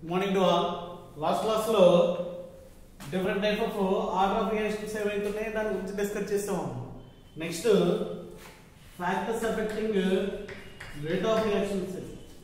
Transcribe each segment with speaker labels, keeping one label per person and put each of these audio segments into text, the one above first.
Speaker 1: morning to all last class లో different type of order of reactions ఏవైతున్నాయి దాని గురించి డిస్కస్ చేస్తాం next factors affecting rate of reactions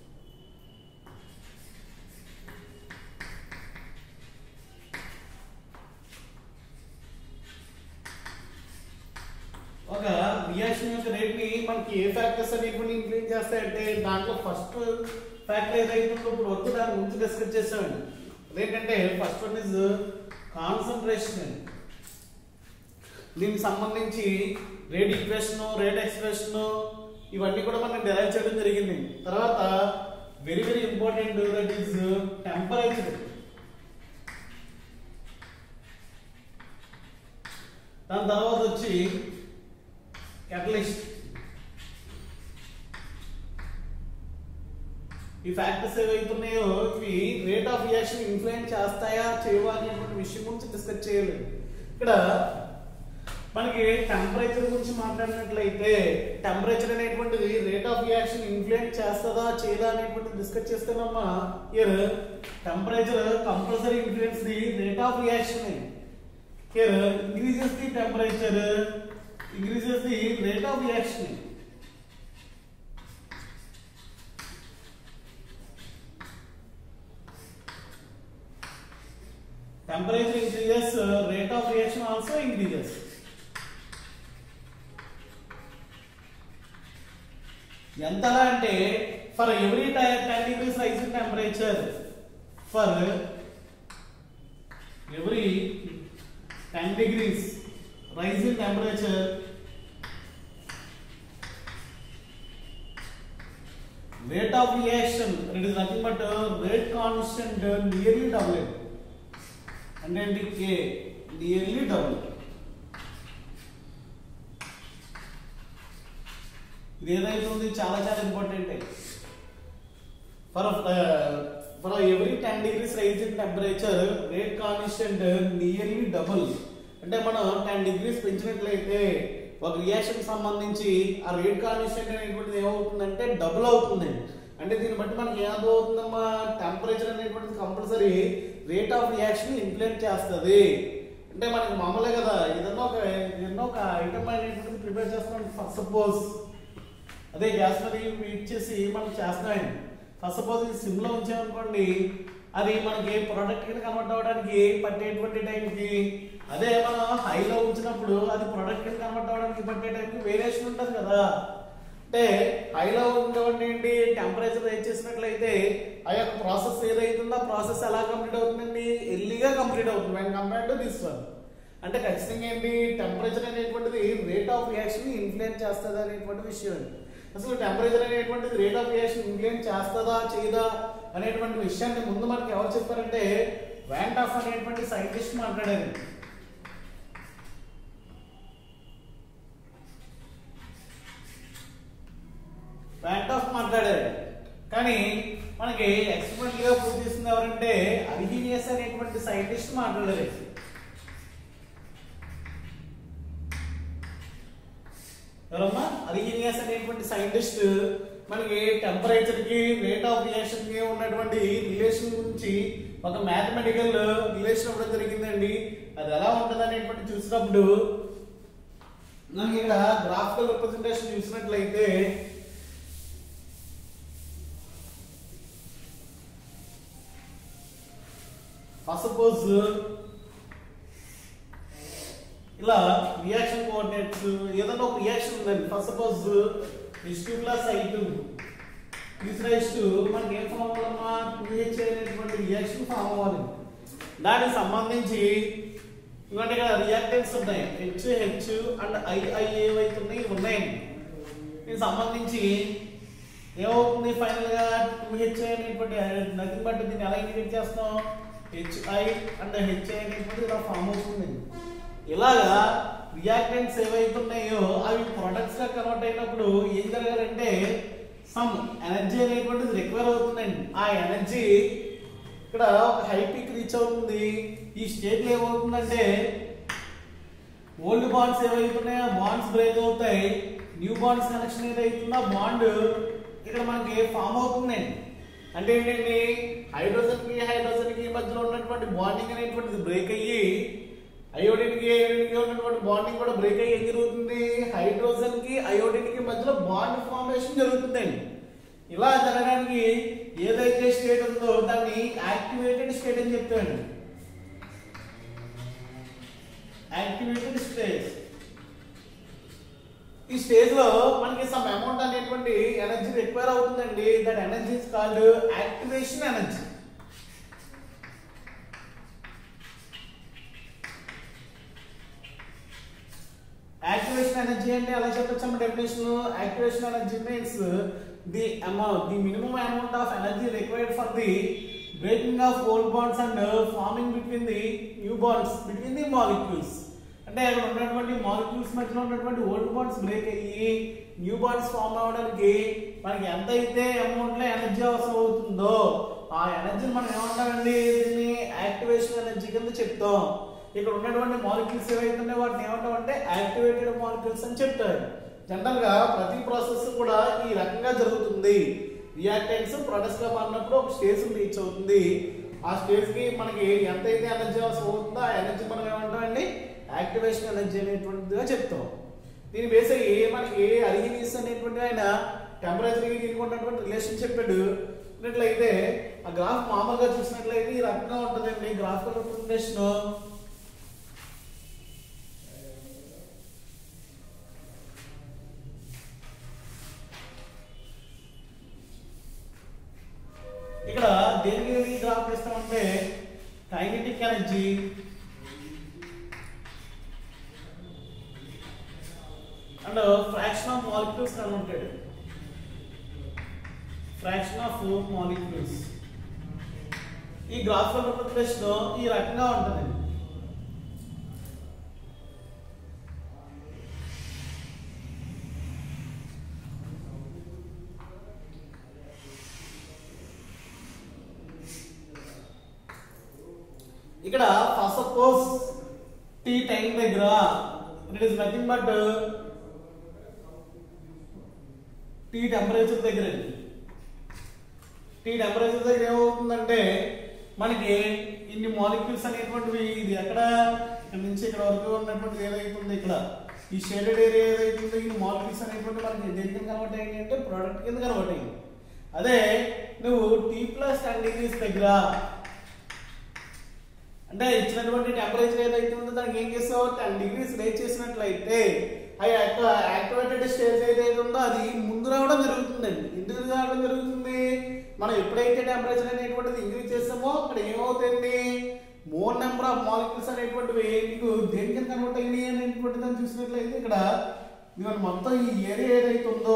Speaker 1: ఒక రియాక్షన్ యొక్క రేట్ ని మనకి ఏ ఫ్యాక్టర్స్ అనేటువంటి ఇన్ఫ్లుయెన్స్ చేస్తాయంటే దాంట్లో ఫస్ట్ ఫ్యాక్టర్ ఏదైతే ఉందో ఇప్పుడు వద్దు దాని గురించి డిస్కస్ చేస్తామండి అదేంటంటే ఫస్ట్ వన్ ఇస్ కాన్సన్ట్రేషన్ అండి దీనికి సంబంధించి రేట్ ఈక్వేషన్ రేట్ ఎక్స్ప్రెషన్ ఇవన్నీ కూడా మనం డెరైవ్ చేయడం జరిగింది తర్వాత very very important that is temperature దాని తర్వాత వచ్చి catalyst ఈ ఫ్యాక్టర్స్ ఏవైతున్నాయో ఇవి రేట్ ఆఫ్ రియాక్షన్ ఇన్ఫ్లుయెన్స్ చేస్తాయా చేయవా అనేటువంటి విషయం గురించి డిస్కస్ చేయాలి ఇక్కడ మనకి టెంపరేచర్ గురించి మాట్లాడినట్లయితే టెంపరేచర్ అనేటువంటిది రేట్ ఆఫ్ రియాక్షన్ ఇన్ఫ్లుయెన్స్ చేస్తుందా చేయదా అనేటువంటి డిస్కస్ చేస్తున్నామా here temperature compulsory influence the rate of reaction here increases the temperature increases the rate of reaction temperature increases uh, rate of reaction also increases ఎంతలా అంటే for every ten degrees rise in temperature for every 10 degrees rise in temperature rate of reaction it is nothing but uh, rate constant uh, nearly double and then the k nearly double ఇది ఏదైతే ఉంది చాలా చాలా important for for every ten degrees rise in temperature rate constant nearly double అంటే మనం ten degrees పెంచినట్లయితే ఒక reaction సంబంధించి ఆ రేట్ కాన్స్టెంట్ అనేటువంటిది ఏమవుతుందంటే డబుల్ అవుతుంది అంటే దీన్ని బట్టి మనకి ఏమవుతుందమ్మా టెంపరేచర్ అనేటువంటిది compulsory rate of reaction influence చేస్తుంది అంటే మనకి మామూలే కదా ఏదన్నా ఒక ఏదన్నా ఒక ఐటమ్ అనేటువంటిది ప్రిపేర్ చేస్తున్నాం ఫస్ట్ సపోజ్ అదే గ్యాస్ మరి ఇచ్చేసి మనం చేస్తున్నాం ఫస్ట్ సపోజ్ ఇది సిమ్ లో ఉంచామనుకోండి అది మనకి ప్రొడక్ట్ కింద కన్వర్ట్ అవ్వడానికి పట్టేటువంటి టైంకి అదే మనం హైలో ఉంచినప్పుడు అది ప్రొడక్ట్ కింద కన్వర్ట్ అవ్వడానికి పట్టే టైంకి వేరియేషన్ ఉంటుంది కదా అంటే హైలో ఉండేటువంటి ఏంటి టెంపరేచర్ రేట్ చేసినట్లయితే ఆ యొక్క ప్రాసెస్ ఏదైతుందో ఆ ప్రాసెస్ ఎలా కంప్లీట్ అవుతుందండి ఎల్లీగా కంప్లీట్ అవుతుంది when compare to this one అంటే ఖచ్చితంగా ఏంటి టెంపరేచర్ అనేటువంటిది రేట్ ఆఫ్ రియాక్షన్ ఇన్ఫ్లుయెన్స్ చేస్తుంది అనేటువంటి విషయం అండి అసలు టెంపరేచర్ అనేటువంటిది రేట్ ఆఫ్ రియాక్షన్ ఇన్ఫ్లుయెన్స్ చేస్తుందా చేయదా అనేటువంటి విషయాన్ని ముందు మనకి ఎవరు చెప్పారంటే వ్యాంట్ ఆఫ్ అనేటువంటి సైంటిస్ట్ మాట్లాడారు వ్యాంట్ ఆఫ్ మాట్లాడారు కానీ మనకి ఎక్స్పెరిమెంట్ గా ప్రూవ్ చేసింది ఎవరంటే అర్హీనియస్ అనేటువంటి సైంటిస్ట్ మాట్లాడారు ఎవరమ్మా అరిగినియస్ అనేటువంటి సైంటిస్ట్ మనకి టెంపరేచర్ కి రేట్ ఆఫ్ రియాక్షన్ కి ఉన్నటువంటి రిలేషన్ గురించి ఒక మ్యాథమెటికల్ రిలేషన్ ఇవ్వడం జరిగిందండి అది ఎలా ఉంటుంది అనేటువంటి చూసినప్పుడు మనకి ఇక్కడ గ్రాఫికల్ రిప్రజెంటేషన్ చూసినట్లయితే ఫస్ట్ సపోజ్ ఇలా రియాక్షన్ కోఆర్డినేట్స్ ఏదైనా ఒక రియాక్షన్ ఉందండి first suppose H two plus I two is rise to మనకి ఏం ఫామ్ అవ్వాలమ్మా టూ హెచ్ అనేటువంటి రియాక్షన్ ఫామ్ అవ్వాలి దానికి సంబంధించి ఇంకోటి ఇక్కడ రియాక్టెన్స్ ఉన్నాయి హెచ్ హెచ్ అండ్ ఐఐ ఏవైతున్నాయి ఉన్నాయండి దీనికి సంబంధించి ఏమవుతుంది ఫైనల్ గా టూ హెచ్ అనేటువంటి నథింగ్ బట్ దీన్ని ఎలా ఇండికేట్ చేస్తాం హెచ్ఐ అండ్ హెచ్ఐ అనేటువంటి ఇలా ఫామ్ అవుతుంది ఇలాగా రియాక్టెంట్స్ ఏవైతున్నాయో అవి ప్రొడక్ట్స్ గా కన్వర్ట్ అయినప్పుడు ఏం జరగాలంటే సమ్ ఎనర్జీ అనేటువంటిది రిక్వైర్ అవుతుందండి ఆ ఎనర్జీ ఇక్కడ ఒక హై పీక్ రీచ్ అవుతుంది ఈ స్టేట్ లో ఏమవుతుందంటే ఓల్డ్ బాండ్స్ ఏవైతున్నాయో బాండ్స్ బ్రేక్ అవుతాయి న్యూ బాండ్స్ కనెక్షన్ ఏదైతుందో బాండ్ ఇక్కడ మనకి ఫామ్ అవుతుందండి అంటే ఏంటండి హైడ్రోజన్ కి హైడ్రోజన్ కి మధ్యలో ఉన్నటువంటి బాండింగ్ అనేటువంటిది బ్రేక్ అయ్యి అయోడిన్ కి అయోడిన్ కి ఉన్నటువంటి బాండింగ్ కూడా బ్రేక్ అయ్యి ఏం జరుగుతుంది హైడ్రోజన్ కి అయోడిన్ కి మధ్యలో బాండ్ ఫార్మేషన్ జరుగుతుందండి ఇలా జరగడానికి ఏదైతే స్టేట్ ఉందో దాన్ని యాక్టివేటెడ్ స్టేట్ అని చెప్తాడు యాక్టివేటెడ్ స్టేట్ ఈ స్టేజ్ లో మనకి సమ్ అమౌంట్ అనేటువంటి ఎనర్జీ రిక్వైర్ అవుతుందండి that energy is called activation energy activation energy అంటే ఎలా చెప్పొచ్చు definition activation energy means the amount the minimum amount of energy required for the breaking of old bonds and forming between the new bonds between the molecules అంటే అక్కడ ఉన్నటువంటి molecules మధ్యలో ఉన్నటువంటి old bonds break అయ్యి new bonds form అవడానికి మనకి ఎంత అయితే అమౌంట్ లో ఎనర్జీ అవసరం అవుతుందో ఆ ఎనర్జీ మనం ఏమంటామండి దీన్ని యాక్టివేషన్ ఎనర్జీ కింద చెప్తాం ఇక్కడ ఉన్నటువంటి మాలిక్యూల్స్ ఏవైతే ఉన్నాయో వాటిని ఏమంటాం అంటే యాక్టివేటెడ్ మాలిక్యూల్స్ అని చెప్తారు జనరల్ గా ప్రతి ప్రాసెస్ కూడా ఈ రకంగా జరుగుతుంది రియాక్టెంట్స్ ప్రొడక్ట్స్ గా మారినప్పుడు ఒక స్టేజ్ రీచ్ అవుతుంది ఆ స్టేజ్ కి మనకి ఎంత అయితే ఎనర్జీ అవసరం అవుతుందో ఆ ఎనర్జీ మనం ఏమంటాం అండి యాక్టివేషన్ ఎనర్జీ అనేటువంటిదిగా చెప్తాం దీని బేస్ అయ్యి మనకి అరిగినీస్ అనేటువంటి ఆయన టెంపరేచర్ కి దీనికి ఉన్నటువంటి రిలేషన్ చెప్పాడు చూసినట్లయితే ఆ గ్రాఫ్ మామూలుగా చూసినట్లయితే ఈ రకంగా ఉంటుందండి గ్రాఫ్ రిప్రజెంటేషన్ ఇక్కడ దేనికి డ్రాప్ చేస్తామంటే kinetic energy and fraction of molecules కనుంటాడు ఫ్రాక్షన్ ఆఫ్ మాలిక్యూల్స్ ఈ గ్రాఫికల్ రిప్రజెంటేషన్ ఈ రకంగా ఉంటుంది ఇక్కడ ఫస్ట్ సపోజ్ టీ టైం దగ్గర it is nothing but T temperature దగ్గర టీ టెంపరేచర్ దగ్గర ఏమవుతుందంటే మనకి ఇన్ని మాలిక్యూల్స్ అనేటువంటివి ఇది ఎక్కడ ఇక్కడ నుంచి ఇక్కడ వరకు ఉన్నటువంటి ఏదైతుంది ఇక్కడ ఈ షేడెడ్ ఏరియా ఏదైతుందో ఈ మాలిక్యూల్స్ అనేటువంటి మనకి దేని కింద కన్వర్ట్ అయ్యింది అంటే ప్రోడక్ట్ కింద కన్వర్ట్ అయ్యింది అదే నువ్వు టీ ప్లస్ టెన్ డిగ్రీస్ దగ్గర అంటే ఇచ్చినటువంటి టెంపరేచర్ ఏదైతే ఉందో దానికి ఏం చేస్తావు టెన్ డిగ్రీస్ రేట్ చేసినట్లయితే ఆ యొక్క యాక్టివేటెడ్ స్టేజ్ ఏదైతే ఉందో అది ముందు రావడం జరుగుతుందండి ఎందుకు రావడం జరుగుతుంది మనం ఎప్పుడైతే టెంపరేచర్ అనేటువంటిది ఇంక్రీజ్ చేస్తామో అక్కడ ఏమవుతుంది మోర్ నెంబర్ ఆఫ్ మాలిక్యూల్స్ అనేటువంటివి నీకు దేనికి కన్వర్ట్ అయినాయి అనేటువంటి దాన్ని చూసినట్లయితే ఇక్కడ ఇదిగోండి మొత్తం ఈ ఏరియా ఏదైతే ఉందో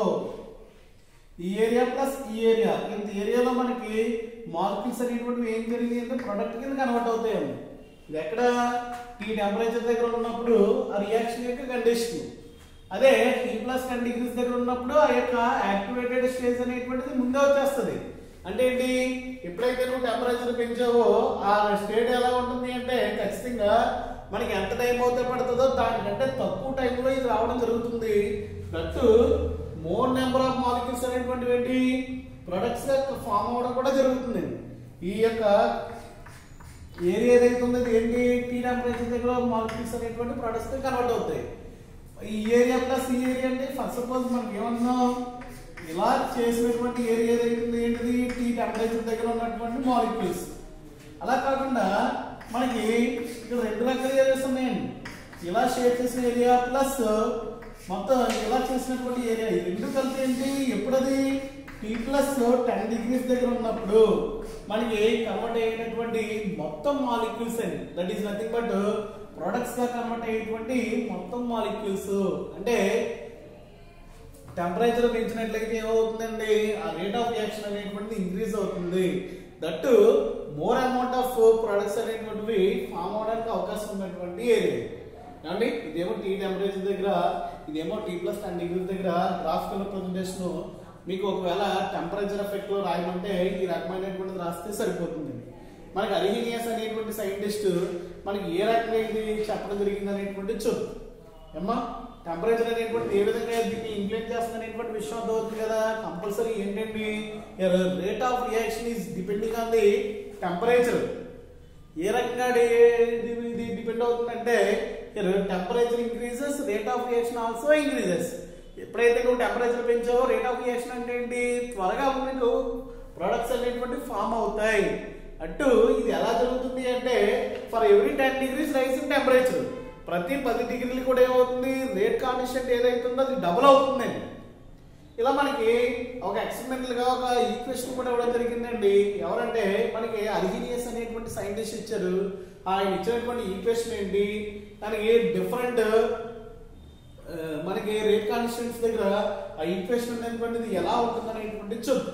Speaker 1: ఈ ఏరియా ప్లస్ ఈ ఏరియా ఇంత ఏరియాలో మనకి మాలిక్యూల్స్ అనేటువంటివి ఏం జరిగింది అంటే ప్రొడక్ట్ కింద కన్వర్ట్ అవుతాయి ఇది ఎక్కడ ఈ టెంపరేచర్ దగ్గర ఉన్నప్పుడు ఆ రియాక్షన్ యొక్క కండిషన్ అదే టీ ప్లస్ టెన్ డిగ్రీస్ దగ్గర ఉన్నప్పుడు ఆ యొక్క యాక్టివేటెడ్ స్టేజ్ అనేటువంటిది ముందే వచ్చేస్తుంది అంటే ఏంటి ఎప్పుడైతే నువ్వు టెంపరేచర్ పెంచావో ఆ స్టేట్ ఎలా ఉంటుంది అంటే ఖచ్చితంగా మనకి ఎంత టైం అవుతే పడుతుందో దానికంటే తక్కువ టైంలో ఇది రావడం జరుగుతుంది that more number of molecules అనేటువంటివి ఏంటి ప్రొడక్ట్స్ యొక్క ఫామ్ అవ్వడం కూడా జరుగుతుంది ఈ యొక్క ఏరియా ఏదైతే ఉందో ఇది ఏంటి టీ టెంపరేచర్ దగ్గర మాలిక్యూల్స్ అనేటువంటి ప్రొడక్ట్స్ కన్వర్ట్ అవుతాయి ఈ ఏరియా ప్లస్ ఈ ఏరియా అంటే ఫస్ట్ సపోజ్ మనకి ఏమన్నాం ఇలా చేసినటువంటి ఏరియా ఏదైతే ఉందో ఏంటిది టీ టెంపరేచర్ దగ్గర ఉన్నటువంటి మాలిక్యూల్స్ అలా కాకుండా మనకి ఇక్కడ రెండు రకాల ఏరియాస్ ఉన్నాయండి ఇలా షేర్ చేసిన ఏరియా ప్లస్ మొత్తం ఇలా చేసినటువంటి ఏరియా ఈ రెండు కలిపి ఏంటి ఎప్పుడది టీ ప్లస్ టెన్ డిగ్రీస్ దగ్గర ఉన్నప్పుడు మనకి కన్వర్ట్ అయినటువంటి మొత్తం మాలిక్యూల్స్ అండి that is nothing but products గా కన్వర్ట్ అయ్యేటువంటి మొత్తం మాలిక్యూల్స్ అంటే టెంపరేచర్ పెంచినట్లయితే ఏమవుతుందండి ఆ రేట్ ఆఫ్ రియాక్షన్ అనేటువంటిది ఇంక్రీజ్ అవుతుంది that more amount of products అనేటువంటివి ఫామ్ అవడానికి అవకాశం ఉన్నటువంటి ఏరియా ఏమండి ఇదేమో టీ టెంపరేచర్ దగ్గర ఇదేమో టీ ప్లస్ టెన్ డిగ్రీస్ దగ్గర గ్రాఫికల్ రిప్రజెంటేషన్ మీకు ఒకవేళ టెంపరేచర్ ఎఫెక్ట్ లో రాయమంటే ఈ రకమైనటువంటిది రాస్తే సరిపోతుంది మనకి అరిహినియస్ అనేటువంటి సైంటిస్ట్ మనకి ఏ రకంగా ఇది చెప్పడం జరిగింది అనేటువంటి చూద్దాం ఏమ్మా టెంపరేచర్ అనేటువంటి ఏ విధంగా దీన్ని ఇన్ఫ్లుయెన్స్ చేస్తుంది అనేటువంటి విషయం అర్థమవుతుంది కదా కంపల్సరీ ఏంటండి rate of reaction is depending on the temperature ఏ రకంగా డి- ఇది ఇది డిపెండ్ అవుతుందంటే temperature increases rate of reaction also increases ఎప్పుడైతే నువ్వు టెంపరేచర్ పెంచావో రేట్ ఆఫ్ రియాక్షన్ అంటే ఏంటి త్వరగా మీకు ప్రొడక్ట్స్ అనేటువంటి ఫామ్ అవుతాయి అటు ఇది ఎలా జరుగుతుంది అంటే for every ten degrees rise in temperature ప్రతి పది డిగ్రీలు కూడా ఏమవుతుంది రేట్ కాన్స్టెంట్ ఏదైతుందో అది డబుల్ అవుతుందండి ఇలా మనకి ఒక ఎక్స్పెరిమెంటల్ గా ఒక ఈక్వేషన్ కూడా ఇవ్వడం జరిగిందండి ఎవరంటే మనకి అర్హీనియస్ అనేటువంటి సైంటిస్ట్ ఇచ్చారు ఆయన ఇచ్చినటువంటి ఈక్వేషన్ ఏంటి దానికి డిఫరెంట్ మనకి రేట్ కాన్స్టెంట్స్ దగ్గర ఆ ఈక్వేషన్ అనేటువంటిది ఎలా ఉంటుంది అనేటువంటి చెప్పు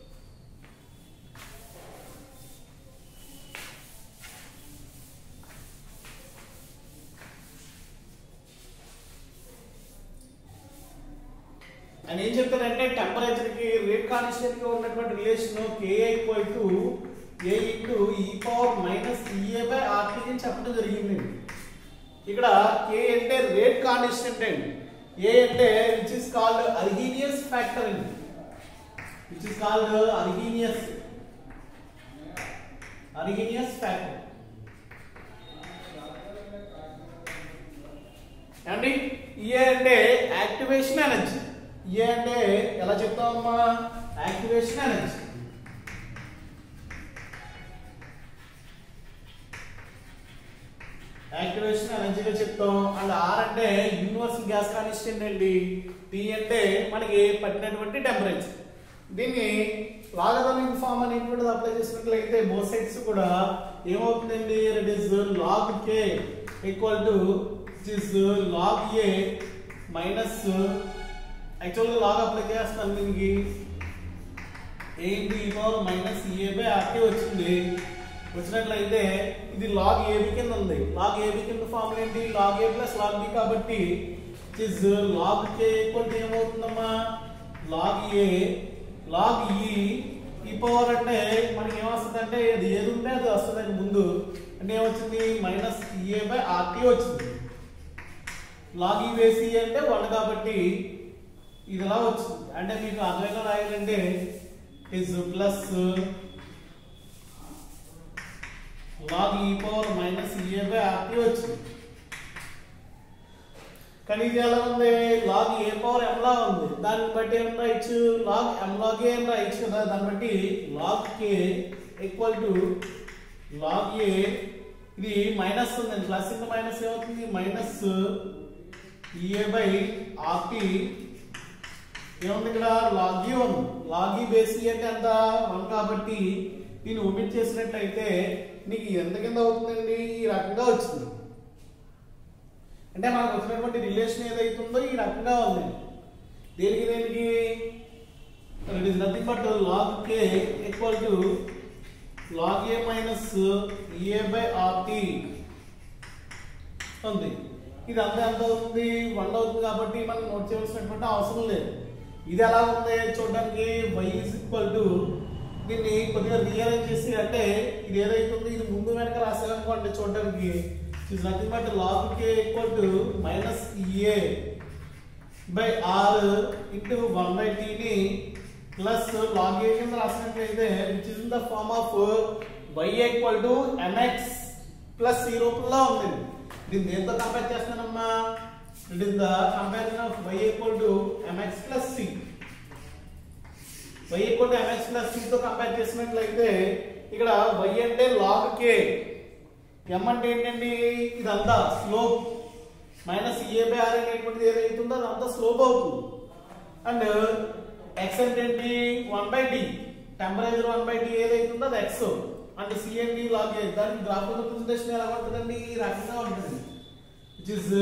Speaker 1: ఆయన ఏం చెప్తారంటే టెంపరేచర్ కి రేట్ కాన్స్టెంట్ కి ఉన్నటువంటి relation K equal to A into E power minus EA by R T అని చెప్పడం జరిగింది ఇక్కడ కే అంటే రేట్ కాన్స్టెంట్ అండి ఏ అంటే which is called Arrhenius factor అండి which is called Arrhenius Arrhenius factor ఏమండి ఏ అంటే యాక్టివేషన్ ఎనర్జీ ఏ అంటే ఎలా చెప్తామమ్మా యాక్టివేషన్ ఎనర్జీ యాక్టివేషన్ ఎనర్జీగా చెప్తాం అండ్ ఆర్ అంటే యూనివర్సల్ గ్యాస్ కాన్స్టెంట్ అండి టీ అంటే మనకి పట్టినటువంటి టెంపరేచర్ దీన్ని లాగదమింగ్ ఫామ్ అనేటువంటిది అప్లై చేసినట్లయితే బోత్ సైడ్స్ కూడా ఏమవుతుందండి it is log K equal to is log A minus యాక్చువల్గా లాగ్ అప్లై చేస్తాను దీనికి ఏంటి E power minus A by R T వచ్చింది వచ్చినట్లయితే ఇది లాగ్ ఏబి కింద ఉంది లాగ్ ఏబి కింద ఫార్ములా ఏంటి log A plus log B కాబట్టి is log K equal to ఏమవుతుందమ్మా log A log E E power అంటే మనకి ఏమొస్తుంది అంటే అది ఏది ఉంటే అది వస్తుంది ముందు అంటే ఏమొచ్చింది మైనస్ ఏ బై ఆర్టీ వచ్చింది లాగ్ ఈ వేసి అంటే వన్ కాబట్టి ఇది ఎలా వచ్చింది అంటే మీకు అర్థంగా రాయాలంటే is plus log E power minus A by R T వచ్చింది కానీ ఇది ఎలా ఉంది లాగ్ ఏ పవర్ ఎం లా ఉంది దాన్ని బట్టి ఏం రాయొచ్చు లాగ్ ఎం లాగ్ ఏ అని రాయొచ్చు కదా దాన్ని బట్టి log K equal to log A ఇది మైనస్ ఉంది ప్లస్ ఇంటూ మైనస్ ఏమవుతుంది మైనస్ ఏ బై ఆర్టీ ఏముంది ఇక్కడ లాగ్ వన్ లాగ్ బేసి అంటే ఎంత వన్ కాబట్టి దీన్ని ఒమిట్ చేసినట్లయితే నీకు ఎంత కింద అవుతుందండి ఈ రకంగా వచ్చింది అంటే మనకు వచ్చినటువంటి రిలేషన్ ఏదైతుందో ఈ రకంగా ఉంది దేనికి దేనికి it is nothing but log K equal to log A minus A by R T ఉంది ఇది అంత ఎంత అవుతుంది వన్ అవుతుంది కాబట్టి మనం నోట్ చేయవలసినటువంటి అవసరం లేదు ఇది ఎలా ఉంది చూడడానికి y ఈజ్ ఈక్వల్ టు దీన్ని కొద్దిగా రియలైజ్ చేసి అంటే ఇది ఏదైతుంది ఇది ముందు వెనక రాసారనుకోండి చూడడానికి is nothing but log K equal to minus A by R into one by టీని ప్లస్ లాగ్ ఏ కింద రాసినట్లయితే which is in the form of y equal to mx plus ఈ రూపంలో ఉంది దీన్ని దేంతో కంపేర్ చేస్తానమ్మా it is the comparison of y equal to mx plus c y equal to mx plus c తో compare చేసినట్లయితే ఇక్కడ y అంటే log k m అంటే ఏంటండి ఇదంతా slope minus A by R అనేటువంటిది ఏదైతుందో అదంతా స్లోప్ అవుతుంది అండ్ ఎక్స్ అంటే ఏంటి one by D temperature one by D ఏదైతుందో అది X and C and D log A దానికి గ్రాఫికల్ రిప్రజెంటేషన్ ఎలా ఉంటుందండి ఈ రకంగా ఉంటుంది విచ్ ఇస్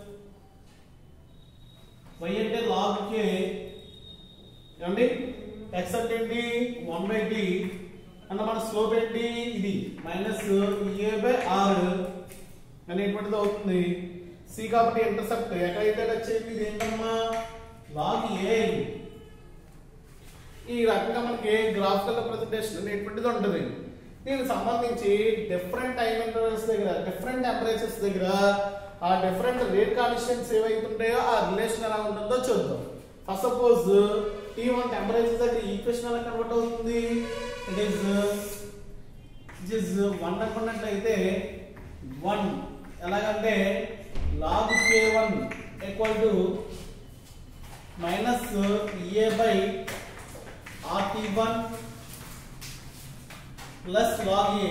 Speaker 1: వై అంటే లాగ్ కే ఏమండి ఎక్స్ అంటే ఏంటి వన్ బై డి అన్న మన స్లోప్ ఏంటి ఇది మైనస్ ఏ బై ఆర్ అనేటువంటిది అవుతుంది సి కాబట్టి ఇంటర్సెప్ట్ ఎక్కడైతే టచ్ అయింది ఇది ఏంటమ్మా లాగ్ ఏ ఈ రకంగా మనకి గ్రాఫికల్ రిప్రజెంటేషన్ అనేటువంటిది ఉంటుంది దీనికి సంబంధించి డిఫరెంట్ టైం ఇంటర్వల్స్ దగ్గర డిఫరెంట్ టెంపరేచర్స్ దగ్గర ఆ డిఫరెంట్ రేట్ కాన్స్టెంట్స్ ఏవైతుంటాయో ఆ రిలేషన్ ఎలా ఉంటుందో చూద్దాం first suppose T one temperature దగ్గర ఈక్వేషన్ ఎలా కన్వర్ట్ అవుతుంది it is it is one అనుకున్నట్లయితే వన్ ఎలాగంటే log K one equal to minus A by RT one plus log A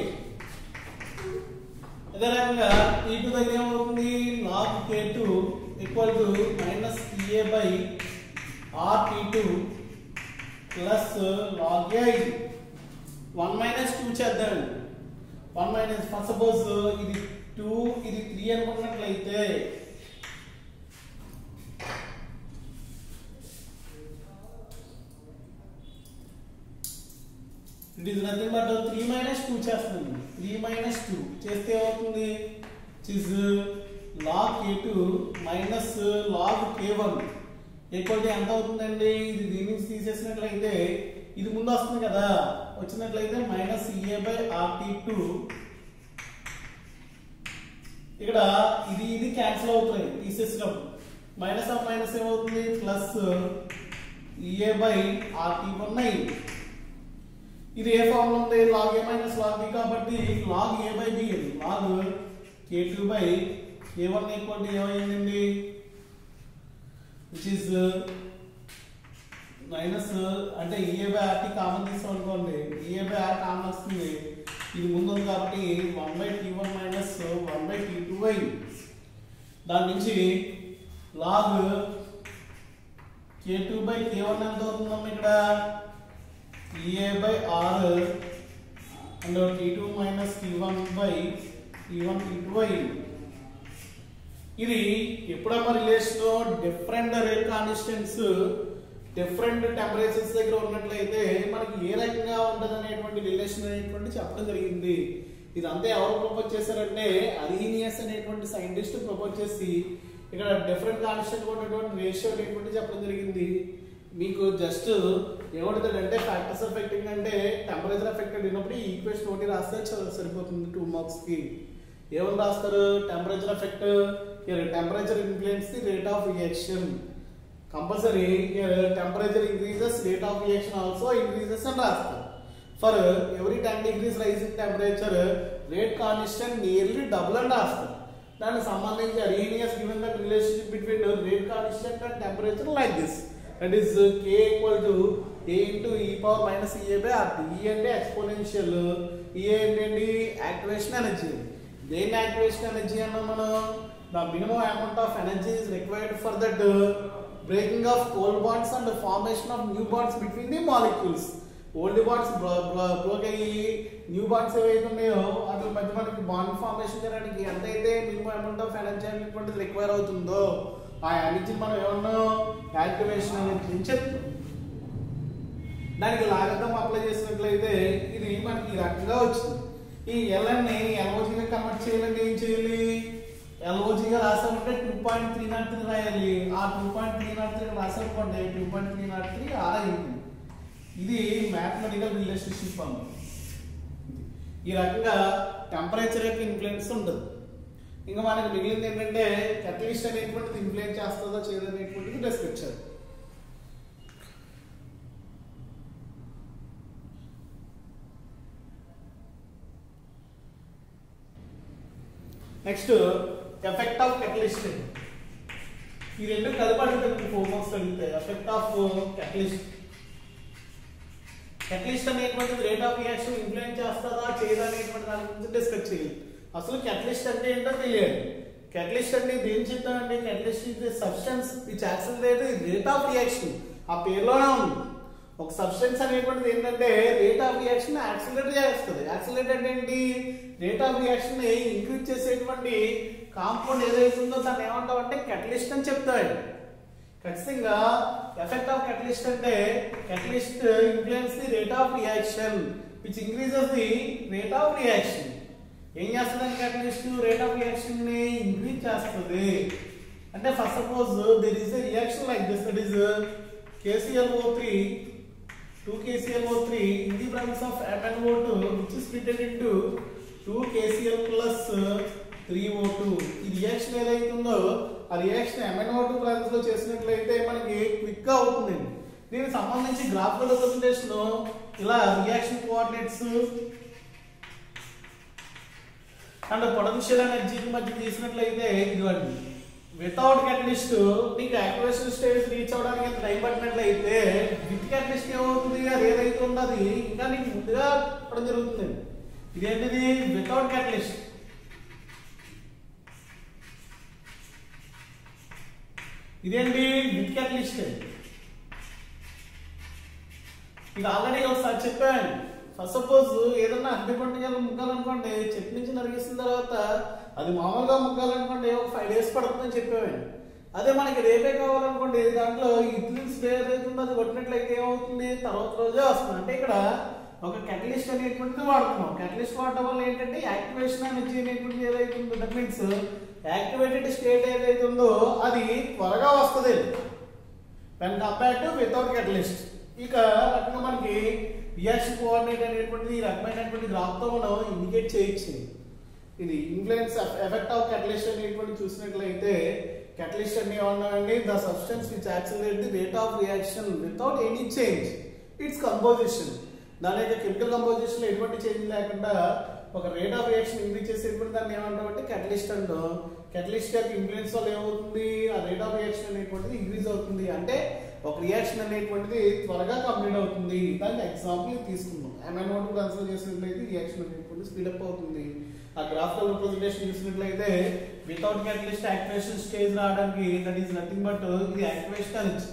Speaker 1: అదే రకంగా ఈ టూ దగ్గర ఏమవుతుంది log K two equal to minus A by R T two plus log A one minus two చేద్దాం one minus first suppose ఇది two ఇది three అనుకున్నట్లయితే it is nothing but three minus two చేస్తుంది three minus two చేస్తే ఏమవుతుంది is log K two minus log K one equal to ఎంత అవుతుందండి ఇది దీని నుంచి తీసేసినట్లయితే ఇది ముందు వస్తుంది కదా వచ్చినట్లయితే minus A by RT two ఇక్కడ ఇది ఇది క్యాన్సిల్ అవుతున్నాయి తీసేసినప్పుడు మైనస్ ఆఫ్ మైనస్ ఏమవుతుంది plus A by RT one nine ఇది ఏ ఫామ్ లో ఉంది log A minus log B కాబట్టి log A by B log K two by A one equal to ఏమైందండి విచ్ ఇస్ మైనస్ అంటే ఏ బై ఆర్టీ కామన్ తీసాం అనుకోండి ఏ by are common వస్తుంది ఇది ముందు ఉంది కాబట్టి one by T one minus one by T two by దాని నుంచి log K two by K one ఎంత అవుతుందమ్మా ఇక్కడ A by R and T two minus T one by T one T two by ఇది ఎప్పుడమ్మా relation different rate constants different temperatures దగ్గర ఉన్నట్లయితే మనకి ఏ రకంగా ఉంటుంది అనేటువంటి రిలేషన్ అనేటువంటి చెప్పడం జరిగింది ఇదంతా ఎవరు ప్రపోజ్ చేశారంటే అరీనియస్ అనేటువంటి సైంటిస్ట్ ప్రపోజ్ చేసి ఇక్కడ డిఫరెంట్ కాన్స్టెంట్ ఉన్నటువంటి రేషియో అనేటువంటి చెప్పడం జరిగింది మీకు జస్ట్ ఏమంటుందంటే ఫ్యాక్టర్స్ ఎఫెక్టింగ్ అంటే టెంపరేచర్ ఎఫెక్టెడ్ అయినప్పుడు ఈ ఈక్వేషన్ ఒకటి రాస్తే చాలా సరిపోతుంది టూ మార్క్స్ కి ఏమని రాస్తారు temperature effect temperature influence the rate of reaction compulsory temperature increases rate of reaction also increases అని రాస్తారు for every ten degrees rise in temperature rate constant nearly double అని రాస్తారు దానికి సంబంధించి Arrhenius given the relationship between rate constant and temperature like this that is K equal to A into E power minus EA by RT E అంటే exponential E ఏంటండి activation energy దేని activation energy అన్నాం మనం the minimum amount of energy is required for that breaking of cold bonds and formation of new bonds between the molecules old bonds broke అయ్యి new bonds ఏవైతే ఉన్నాయో వాటి మధ్య మనకి బాండ్ ఫార్మేషన్ చేయడానికి ఎంతైతే మినిమం అమౌంట్ ఆఫ్ ఎనర్జీ అనేటువంటిది require అవుతుందో ఆ ఎనర్జీ మనం ఏమన్నాం యాక్టివేషన్ ఎనర్జీ అని చెప్తాం దానికి లాగతం అప్లై చేసినట్లయితే ఇది మనకి ఈ రకంగా వచ్చింది ఈ ఎల్ఎన్ని ఎల్ఓజీగా కన్వర్ట్ చేయాలంటే ఏం చేయాలి ఎల్ఓజీగా రాసామంటే two point three nought three రాయాలి ఆ two point three nought three రాసామంటే two point three nought three R అయింది ఇది మ్యాథమెటికల్ రిలేషన్షిప్ అమ్మ ఈ రకంగా టెంపరేచర్ యొక్క ఇన్ఫ్లుయెన్స్ ఉండదు ఇంకా మనకి మిగిలింది ఏంటంటే కెటలిస్ట్ అనేటువంటిది ఇన్ఫ్లుయెన్స్ చేస్తుందో చేయదు అనేటువంటిది డిస్కస్ చేద్దాం నెక్స్ట్ ఎఫెక్ట్ ఆఫ్ కెటలిస్ట్ ఈ రెండు కలిపి అడుగుతారు ఫోర్ మార్క్స్ అడిగితే ఎఫెక్ట్ ఆఫ్ కెటలిస్ట్ కెటలిస్ట్ అనేటువంటిది రేట్ ఆఫ్ రియాక్షన్ ఇన్ఫ్లుయెన్స్ చేస్తుందా చేయదా అనేటువంటి దాని గురించి డిస్కస్ చేయాలి అసలు కెటలిస్ట్ అంటే ఏంటో తెలియాలి కెటలిస్ట్ అంటే దేని చెప్తానంటే catalyst is substance which accelerate rate of reaction ఆ పేరులోనే ఉంది ఒక సబ్స్టెన్స్ అనేటువంటిది ఏంటంటే రేట్ ఆఫ్ రియాక్షన్ యాక్సిలరేట్ చేస్తుంది యాక్సిలరేట్ అంటే ఏంటి రేట్ ఆఫ్ రియాక్షన్ ఇంక్రీజ్ చేసేటువంటి కాంపౌండ్ ఏదైతే ఉందో దాన్ని ఏమంటాం అంటే కెటలిస్ట్ అని చెప్తాడు ఖచ్చితంగా ఎఫెక్ట్ ఆఫ్ కెటలిస్ట్ అంటే catalyst influence the rate of reaction which increases the rate of reaction ఏం చేస్తుంది కెటలిస్ట్ రేట్ ఆఫ్ రియాక్షన్ ని ఇంక్రీజ్ చేస్తుంది అంటే first suppose there is a reaction like this that is KClO3 2 KClO3 in the presence of MnO2 which is splitted into 2 KCl plus three O two ఈ reaction ఏదైతుందో ఆ reaction MNO two process లో చేసినట్లయితే మనకి quick గా అవుతుందండి దీనికి సంబంధించి గ్రాఫికల్ రిప్రజెంటేషన్ ఇలా రియాక్షన్ కోఆర్డినేట్స్ అండ్ పొటెన్షియల్ ఎనర్జీకి మధ్య తీసినట్లయితే ఇదిగోండి వితౌట్ కెటలిస్ట్ నీకు యాక్టివేషన్ స్టేజ్ రీచ్ అవడానికి ఎంత టైం పట్టినట్లయితే విత్ కెటలిస్ట్ ఏమవుతుంది అది ఏదైతే ఉందో అది ఇంకా నీకు ముందుగా చెప్పడం జరుగుతుంది ఇదేంటిది వితౌట్ కెటలిస్ట్ ఇదేంటి విత్ కెటలిస్ట్ ఇది ఆల్రెడీ ఒకసారి చెప్పాను ఫస్ట్ సపోజ్ ఏదన్నా అగ్ని పండుగలు ముగ్గాలనుకోండి చెట్టు నుంచి నరిగేసిన తర్వాత అది మామూలుగా ముగ్గాలనుకోండి ఒక ఫైవ్ డేస్ పడుతుందని చెప్పేవాడిని అదే మనకి రేపే కావాలనుకోండి దాంట్లో ఇథిలిన్ స్ప్రే ఏదైతే ఉందో అది కొట్టినట్లయితే ఏమవుతుంది తర్వాత రోజే వస్తుంది అంటే ఇక్కడ ఒక కెటలిస్ట్ అనేటువంటిది వాడుతున్నాం కెటలిస్ట్ వాడటం వల్ల ఏంటంటే యాక్టివేషన్ ఎనర్జీ అనేటువంటిది ఏదైతే ఉందో దట్ మీన్స్ యాక్టివేటెడ్ స్టేట్ ఏదైతే ఉందో అది త్వరగా వస్తుంది when compare to without catalyst ఇక రకంగా మనకి రియాక్షన్ కోఆర్డినేట్ అనేటువంటిది ఈ రకమైనటువంటి గ్రాఫ్తో మనం ఇండికేట్ చేయొచ్చు ఇది ఇన్ఫ్లుయెన్స్ ఎఫెక్ట్ ఆఫ్ కెటలిస్ట్ అనేటువంటి చూసినట్లయితే కెటలిస్ట్ అని ఏమన్నామండి the substance which accelerate the rate of reaction without any change its composition దాని యొక్క కెమికల్ కంపోజిషన్ లో ఎటువంటి చేంజ్ లేకుండా ఒక రేట్ ఆఫ్ రియాక్షన్ ఇంక్రీజ్ చేసేటువంటి దాన్ని ఏమంటామంటే కెటలిస్ట్ అంటాం కెటలిస్ట్ యొక్క ఇన్ఫ్లుయెన్స్ వల్ల ఏమవుతుంది ఆ రేట్ ఆఫ్ రియాక్షన్ అనేటువంటిది ఇంక్రీజ్ అవుతుంది అంటే ఒక రియాక్షన్ అనేటువంటిది త్వరగా కంప్లీట్ అవుతుంది దానికి ఎగ్జాంపుల్ తీసుకుందాం ఎంఎన్ఓ టూ కన్సిడర్ చేసినట్లయితే రియాక్షన్ అనేటువంటిది స్పీడప్ అవుతుంది ఆ గ్రాఫికల్ రిప్రజెంటేషన్ చూసినట్లయితే వితౌట్ క్యాటలిస్ట్ యాక్టివేషన్ స్టేజ్ రావడానికి దట్ ఈస్ నథింగ్ బట్ ఇది యాక్టివేషన్ ఎనర్జీ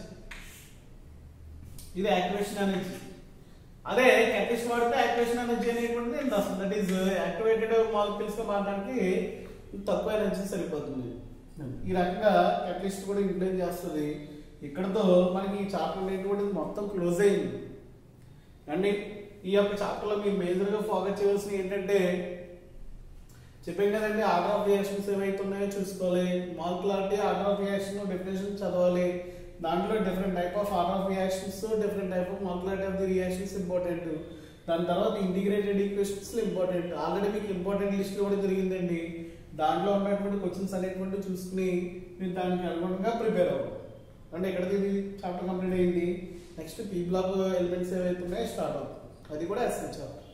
Speaker 1: ఇది యాక్టివేషన్ ఎనర్జీ అదే క్యాటలిస్ట్ వాడితే యాక్టివేషన్ ఎనర్జీ అనేటువంటిది ఎంత వస్తుంది దట్ ఈస్ యాక్టివేటెడ్ మాలిక్యూల్స్ గా మారడానికి తక్కువ ఎనర్జీ సరిపోతుంది ఈ రకంగా క్యాటలిస్ట్ కూడా ఇంప్లైన్ చేస్తుంది ఇక్కడతో మనకి ఈ చాప్టర్ అనేటువంటిది మొత్తం క్లోజ్ అయింది అండి ఈ యొక్క చాప్టర్ లో మీరు మేజర్ గా ఫోకస్ చేయవలసిన ఏంటంటే చెప్పాం కదండి ఆర్డర్ ఆఫ్ రియాక్షన్స్ ఏవైతే ఉన్నాయో చూసుకోవాలి molecularity order of reaction definition చదవాలి దాంట్లో different type of order of reactions different type of molecularity of the reactions important దాని తర్వాత ఇంటిగ్రేటెడ్ ఈక్వేషన్స్ ఇంపార్టెంట్ ఆల్రెడీ మీకు ఇంపార్టెంట్ లిస్ట్ కూడా జరిగిందండి దాంట్లో ఉన్నటువంటి క్వశ్చన్స్ అనేటువంటి చూసుకుని మీరు దానికి అనుగుణంగా ప్రిపేర్ అవ్వాలి అంటే ఎక్కడికి ఇది చాప్టర్ కంప్లీట్ అయింది నెక్స్ట్ పీ బ్లాక్ ఎలిమెంట్స్ ఏవైతే ఉన్నాయో స్టార్ట్ అవుతుంది అది కూడా ఎస్ఎన్ చాప్టర్